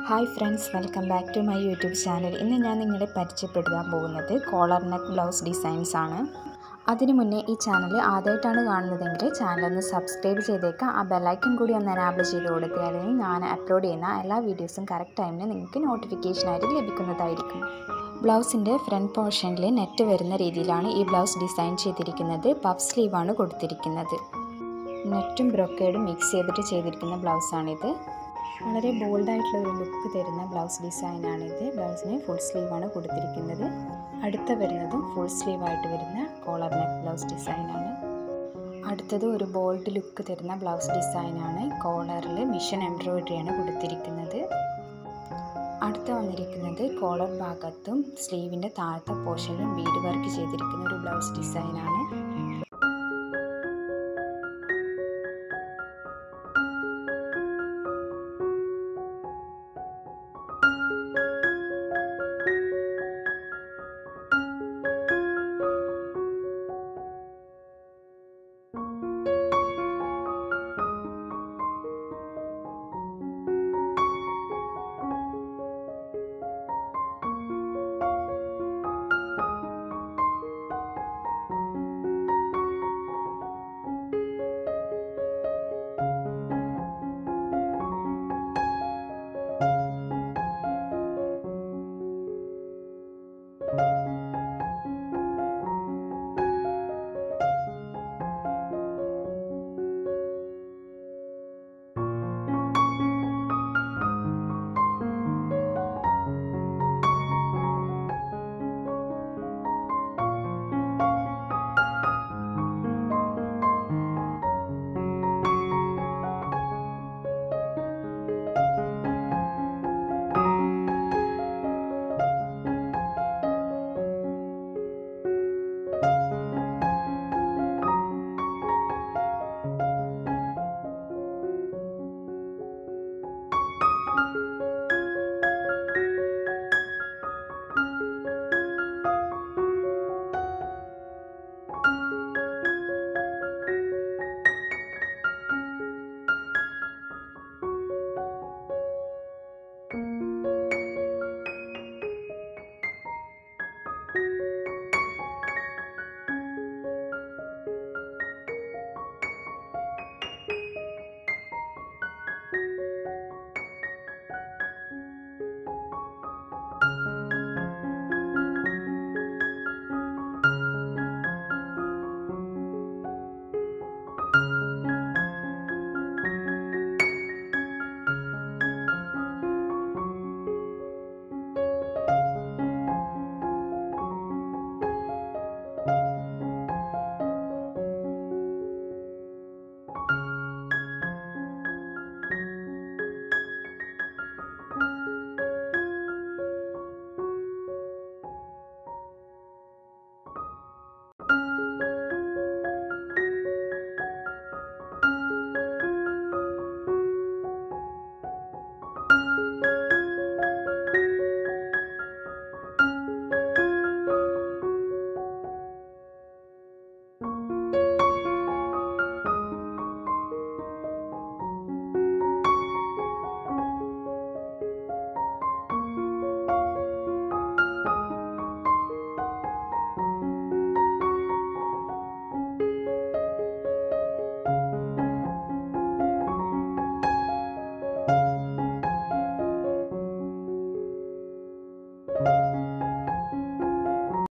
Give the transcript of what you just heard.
hi friends welcome back to my YouTube channel ഇന്ന് ഞാൻ നിങ്ങളെ പരിചയപ്പെടുത്താൻ പോകുന്നത് കോളർ നെക്ക് ബ്ലൗസ് ഡിസൈൻസ് ആണ് അതിനു മുന്നേ ഈ ചാനൽ ആദ്യമായിട്ടാണ് കാണുന്നതെങ്കിൽ ചാനൽ ഒന്ന് സബ്സ്ക്രൈബ് ചെയ്തേക്കാം ആ ബെല്ലൈക്കൺ കൂടി ഒന്ന് എനാബിൾ ചെയ്ത് കൊടുത്താൽ ഞാൻ അപ്ലോഡ് ചെയ്യുന്ന എല്ലാ വീഡിയോസും കറക്റ്റ് ടൈമിന് നിങ്ങൾക്ക് നോട്ടിഫിക്കേഷനായിട്ട് ലഭിക്കുന്നതായിരിക്കും ബ്ലൗസിൻ്റെ ഫ്രണ്ട് പോർഷനിൽ നെറ്റ് വരുന്ന രീതിയിലാണ് ഈ ബ്ലൗസ് ഡിസൈൻ ചെയ്തിരിക്കുന്നത് പഫ് സ്ലീവാണ് കൊടുത്തിരിക്കുന്നത് നെറ്റും ബ്രൊക്കേഡും മിക്സ് ചെയ്തിട്ട് ചെയ്തിരിക്കുന്ന ബ്ലൗസാണിത് വളരെ ബോൾഡായിട്ടുള്ള ഒരു ലുക്ക് തരുന്ന ബ്ലൗസ് ഡിസൈനാണിത് ബ്ലൗസിന് ഫുൾ സ്ലീവാണ് കൊടുത്തിരിക്കുന്നത് അടുത്ത വരുന്നതും ഫുൾ സ്ലീവായിട്ട് വരുന്ന കോളർ നെക്ക് ബ്ലൗസ് ഡിസൈനാണ് അടുത്തത് ഒരു ബോൾഡ് ലുക്ക് തരുന്ന ബ്ലൗസ് ഡിസൈനാണ് കോളറിൽ മിഷൻ എംബ്രോയിഡറിയാണ് കൊടുത്തിരിക്കുന്നത് അടുത്ത വന്നിരിക്കുന്നത് കോളർ ഭാഗത്തും സ്ലീവിൻ്റെ താഴത്തെ പോർഷനിലും ബീഡ് വർക്ക് ചെയ്തിരിക്കുന്ന ഒരു ബ്ലൗസ് ഡിസൈനാണ്